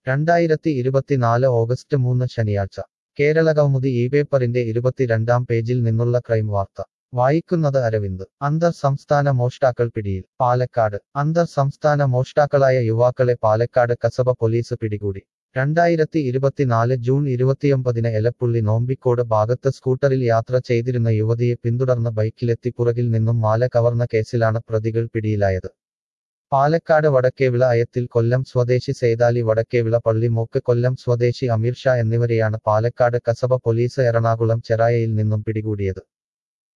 രണ്ടായിരത്തി ഇരുപത്തിനാല് ഓഗസ്റ്റ് മൂന്ന് ശനിയാഴ്ച കേരള കൗമുദി ഈ പേപ്പറിന്റെ ഇരുപത്തിരണ്ടാം പേജിൽ നിന്നുള്ള ക്രൈം വാർത്ത വായിക്കുന്നത് അരവിന്ദ് അന്തർ സംസ്ഥാന മോഷ്ടാക്കൾ പിടിയിൽ പാലക്കാട് അന്തർ സംസ്ഥാന മോഷ്ടാക്കളായ യുവാക്കളെ പാലക്കാട് കസബ പോലീസ് പിടികൂടി രണ്ടായിരത്തി ഇരുപത്തിനാല് ജൂൺ ഇരുപത്തിയൊമ്പതിന് എലപ്പുള്ളി നോമ്പിക്കോട് ഭാഗത്ത് സ്കൂട്ടറിൽ യാത്ര ചെയ്തിരുന്ന യുവതിയെ പിന്തുടർന്ന് ബൈക്കിലെത്തി പുറകിൽ നിന്നും മാല കവർന്ന കേസിലാണ് പ്രതികൾ പിടിയിലായത് പാലക്കാട് വടക്കേവിള അയത്തിൽ കൊല്ലം സ്വദേശി സേതാലി വടക്കേവിള പള്ളിമോക്ക് കൊല്ലം സ്വദേശി അമീർ ഷാ എന്നിവരെയാണ് പാലക്കാട് കസബ പോലീസ് എറണാകുളം ചെറായയിൽ നിന്നും പിടികൂടിയത്